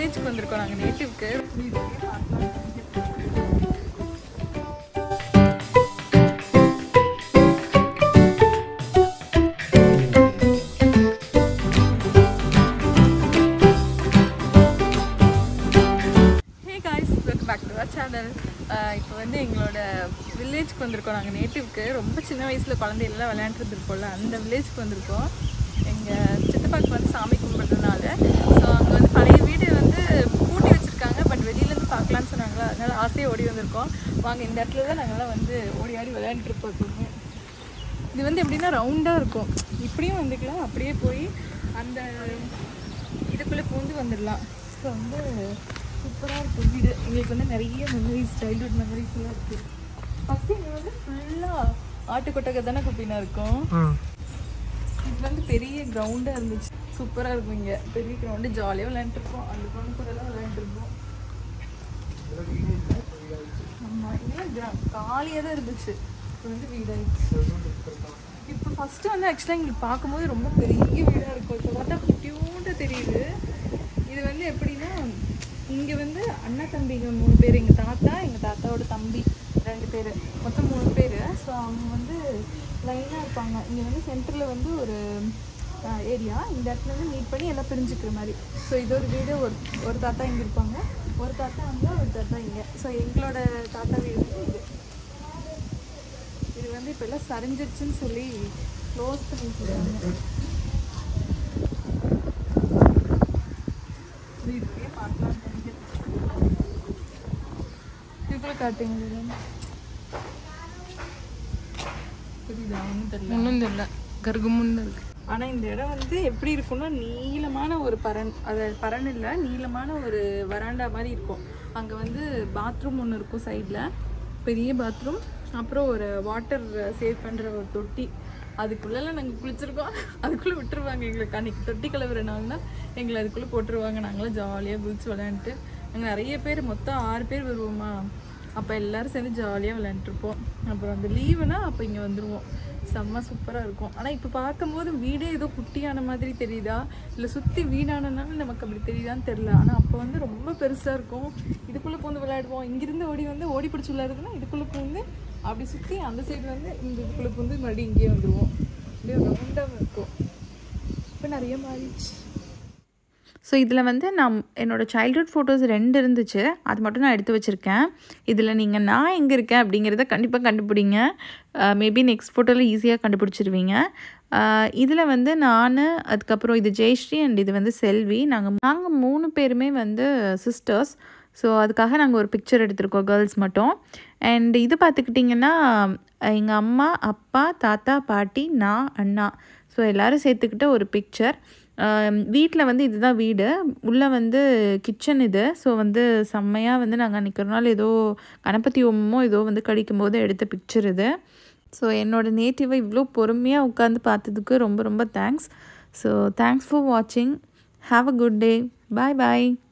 வில்லேஜ்க்கு வந்திருக்கோம் நாங்கள் நேட்டிவ்க்கு hey guys welcome back to our channel இப்போ வந்து எங்களோட வில்லேஜ்க்கு வந்திருக்கோம் நாங்கள் நேட்டிவ்க்கு ரொம்ப சின்ன வயசில் குழந்தைகளெல்லாம் விளையாண்டுருந்துருக்கோம்ல அந்த வில்லேஜ்க்கு வந்திருக்கோம் எங்கள் சித்தப்பாக்கு வந்து சாமி கும்பிட்றதுனால ஸோ அங்கே வந்து பழைய வீடு வந்து பூட்டி வச்சுருக்காங்க பட் வெளியிலேருந்து பார்க்கலான்னு சொன்னாங்களா அதனால ஆசையாக ஓடி வந்திருக்கோம் வாங்க இந்த இடத்துல தான் நாங்கள்லாம் வந்து ஓடி ஆடி விளையாண்டுருப்போம் எப்பவுமே இது வந்து எப்படின்னா ரவுண்டாக இருக்கும் இப்படியும் வந்துக்கலாம் அப்படியே போய் அந்த இதுக்குள்ளே பூந்து வந்துடலாம் ஸோ வந்து சூப்பராக இருக்கும் வீடு எங்களுக்கு வந்து நிறைய மெமரிஸ் சைல்ட்ஹுட் மெமரிஸ் எல்லாம் இருக்குது ஃபஸ்ட்டு இங்கே வந்து ஃபுல்லாக ஆட்டுக்கொட்டகை தானே குப்பினா இருக்கும் இது வந்து பெரிய கிரவுண்டாக இருந்துச்சு சூப்பராக இருக்கும் இங்கே பெரிய கிரவுண்டு ஜாலியாக விளையாண்டுருப்போம் அந்த பொண்ணு கூட எல்லாம் விளையாண்டுருப்போம் ஆமாம் இதெல்லாம் காலியாக தான் இருந்துச்சு இப்போ வந்து வீடாயிடுச்சு இப்போ ஃபஸ்ட்டு வந்து ஆக்சுவலாக எங்களுக்கு பார்க்கும்போது ரொம்ப பெரிய வீடாக இருக்கும் இப்போ பார்த்தா குட்டியோண்டு தெரியுது இது வந்து எப்படின்னா இங்கே வந்து அண்ணா தம்பிங்க மூணு பேர் எங்கள் தாத்தா எங்கள் தாத்தாவோட தம்பி ரெண்டு பேர் மொத்தம் மூணு பேர் ஸோ அவங்க வந்து லைனாக இருப்பாங்க இங்கே வந்து சென்டரில் வந்து ஒரு ஏரியா இந்த இடத்துல வந்து மீட் பண்ணி எல்லாம் பிரிஞ்சுக்கிற மாதிரி ஸோ இது ஒரு வீடு ஒரு ஒரு தாத்தா இங்கே இருப்பாங்க ஒரு தாத்தா அங்கே ஒரு தாத்தா இங்கே ஸோ எங்களோட தாத்தா வீடு வந்து இது இது வந்து இப்போ எல்லாம் சரிஞ்சிருச்சுன்னு சொல்லி க்ளோஸ் பண்ணி சொல்லுவாங்க இதுவே பார்க்கலாம் இதுக்குள்ள காட்டுங்க இது. புரியுதா ஒன்றும் தெரியல ஒன்றும் தெரியல கருகுமுன்னு இருக்கு ஆனால் இந்த இடம் வந்து எப்படி இருக்கும்னா நீளமான ஒரு பரண் அது பரண் இல்லை நீளமான ஒரு வராண்டா மாதிரி இருக்கும் அங்கே வந்து பாத்ரூம் ஒன்று இருக்கும் சைடில் பெரிய பாத்ரூம் அப்புறம் ஒரு வாட்டர் சேவ் பண்ணுற ஒரு தொட்டி அதுக்குள்ளெல்லாம் நாங்கள் குளிச்சிருக்கோம் அதுக்குள்ளே விட்டுருவாங்க எங்களுக்கு அன்றைக்கி தொட்டி கலவுற நாள்னா எங்களை அதுக்குள்ளே போட்டுருவாங்க நாங்களாம் ஜாலியாக குளிச்சு விளையாண்டுட்டு நாங்கள் நிறைய பேர் மொத்தம் ஆறு பேர் வருவோமா அப்போ எல்லாரும் சேர்ந்து ஜாலியாக விளையாண்டுருப்போம் அப்புறம் அந்த லீவுனா அப்போ இங்கே வந்துடுவோம் செம்ம சூப்பராக இருக்கும் ஆனால் இப்போ பார்க்கும்போது வீடே ஏதோ குட்டியான மாதிரி தெரியுதா இல்லை சுற்றி வீடானனால நமக்கு அப்படி தெரியுதான்னு தெரில ஆனால் அப்போ வந்து ரொம்ப பெருசாக இருக்கும் இதுக்குள்ளே பூந்து விளையாடுவோம் இங்கிருந்து ஓடி வந்து ஓடி பிடிச்சி விளையாடுறதுன்னா இதுக்குள்ளே பூந்து அப்படி சுற்றி அந்த சைடு வந்து இந்த இதுக்குள்ளே பூந்து மறுபடியும் இங்கேயே வந்துடுவோம் அப்படியே ரவுண்டாக இருக்கும் இப்போ நிறைய மாறிடுச்சு ஸோ இதில் வந்து நான் என்னோடய சைல்ட்ஹுட் ஃபோட்டோஸ் ரெண்டு இருந்துச்சு அது மட்டும் நான் எடுத்து வச்சுருக்கேன் இதில் நீங்கள் நான் எங்கே இருக்கேன் அப்படிங்கிறத கண்டிப்பாக கண்டுபிடிங்க மேபி நெக்ஸ்ட் ஃபோட்டோவில் ஈஸியாக கண்டுபிடிச்சிருவீங்க இதில் வந்து நான் அதுக்கப்புறம் இது ஜெயஸ்ரீ அண்ட் இது வந்து செல்வி நாங்கள் நாங்கள் மூணு பேருமே வந்து சிஸ்டர்ஸ் ஸோ அதுக்காக நாங்கள் ஒரு பிக்சர் எடுத்திருக்கோம் கேர்ள்ஸ் மட்டும் அண்ட் இது பார்த்துக்கிட்டிங்கன்னா எங்கள் அம்மா அப்பா தாத்தா பாட்டி நான் அண்ணா ஸோ எல்லோரும் சேர்த்துக்கிட்ட ஒரு பிக்சர் வீட்டில் வந்து இதுதான் வீடு உள்ளே வந்து கிச்சன் இது ஸோ வந்து செம்மையாக வந்து நாங்கள் அன்றைக்கி ஒரு நாள் ஏதோ கணபதி ஓமமோ ஏதோ வந்து கழிக்கும் போது எடுத்த பிக்சர் இது ஸோ என்னோடய நேட்டிவை இவ்வளோ பொறுமையாக உட்காந்து பார்த்ததுக்கு ரொம்ப ரொம்ப தேங்க்ஸ் ஸோ தேங்க்ஸ் ஃபார் வாட்சிங் have a good day bye bye